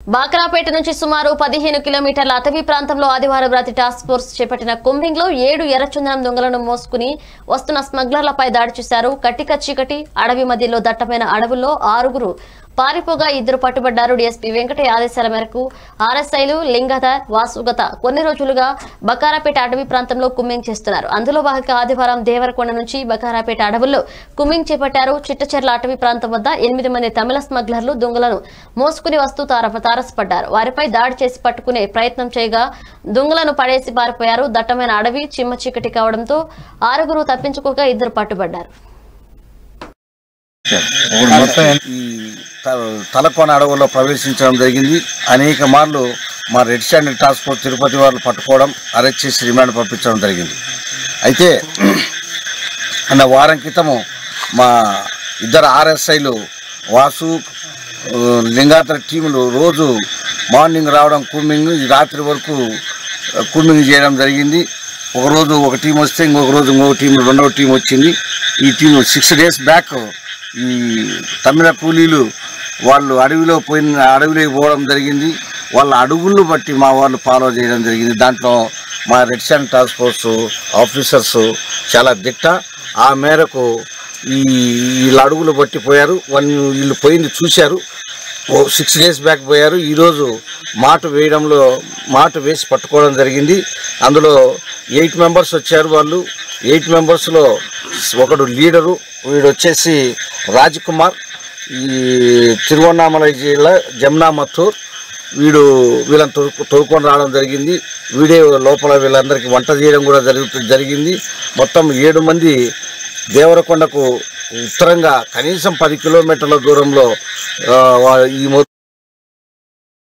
బాక్రాపేట నుంచి సుమారు పదిహేను కిలోమీటర్ల అటవీ ప్రాంతంలో ఆదివారం రాత్రి టాస్క్ ఫోర్స్ చేపట్టిన కుంబింగ్ లో ఏడు ఎర్రచందనం దొంగలను మోసుకుని వస్తున్న స్మగ్లర్లపై దాడి చేశారు కట్టిక చీకటి అడవి మధ్యలో దట్టమైన అడవుల్లో ఆరుగురు పారిపోగా ఇద్దరు పట్టుబడ్డారు డీఎస్పీ వెంకటయ్య ఆదేశాల మేరకు ఆర్ఎస్ఐలు లింగధర్ వాసుగత కొన్ని రోజులుగా బకారాపేట అడవి ప్రాంతంలో కుమ్మింగ్ చేస్తున్నారు అందులో భాగంగా ఆదివారం దేవరకొండ నుంచి బకారాపేట అడవుల్లో కుమ్మింగ్ చేపట్టారు చిట్టచెర్ల అటవీ ప్రాంతం వద్ద ఎనిమిది మంది తమిళ స్మగ్లర్లు దొంగలను మోసుకుని వస్తూ తార తారసపడ్డారు వారిపై దాడి చేసి పట్టుకునే ప్రయత్నం చేయగా దొంగలను పడేసి పారిపోయారు దట్టమైన అడవి చిమ్మ చీకటి కావడంతో ఆరుగురు తప్పించుకోగా ఇద్దరు పట్టుబడ్డారు ఈ త- తలకోన అడవుల్లో ప్రవేశించడం జరిగింది అనేక మార్లు మా red sanders task force Tirupati వారు పట్టుకోవడం అరెస్ట్ చేసి రిమాండ్ పంపించడం జరిగింది అయితే అన్న వారం క్రితము మా ఇద్దరు ఆర్ఎస్ఐలు వాసు ఆ, లింగాతర టీములు రోజు మార్నింగ్ రావడం కూమింగ్ ఈ రాత్రి వరకు ఆ, కూమింగ్ చేయడం జరిగింది ఒకరోజు ఒక టీం వస్తే ఇంకొక రోజు ఇంకొక టీం రెండవ టీం వచ్చింది ఈ టీం సిక్స్ డేస్ బ్యాక్ ఈ తమిళ కూలీలు వాళ్ళు అడవిలో పోయిన అడవిలోకి పోవడం జరిగింది వాళ్ళ అడుగులు బట్టి మా వాళ్ళు ఫాలో చేయడం జరిగింది దాంట్లో మా red sand task force officers చాలా దిట్ట ఆ మేరకు ఈ వీళ్ళ అడుగులు బట్టి పోయారు వాళ్ళు వీళ్ళు పోయింది చూశారు ఓ సిక్స్ డేస్ బ్యాక్ పోయారు ఈరోజు మాట వేయడంలో మాట వేసి పట్టుకోవడం జరిగింది అందులో ఎయిట్ మెంబర్స్ వచ్చారు వాళ్ళు ఎయిట్ మెంబర్స్లో ఒకడు లీడరు వీడు వచ్చేసి రాజ్ కుమార్ ఈ తిరువన్నామలై జిల్లా జమునా మత్తూర్ వీడు వీళ్ళని తొడుకు తొడుకొని రావడం జరిగింది వీడే లోపల వీళ్ళందరికీ వంట చేయడం కూడా జరుగుతు జరిగింది మొత్తం ఏడు మంది దేవరకొండకు ఉత్తరంగా కనీసం పది కిలోమీటర్ల దూరంలో ఆ, వా- ఈ మొ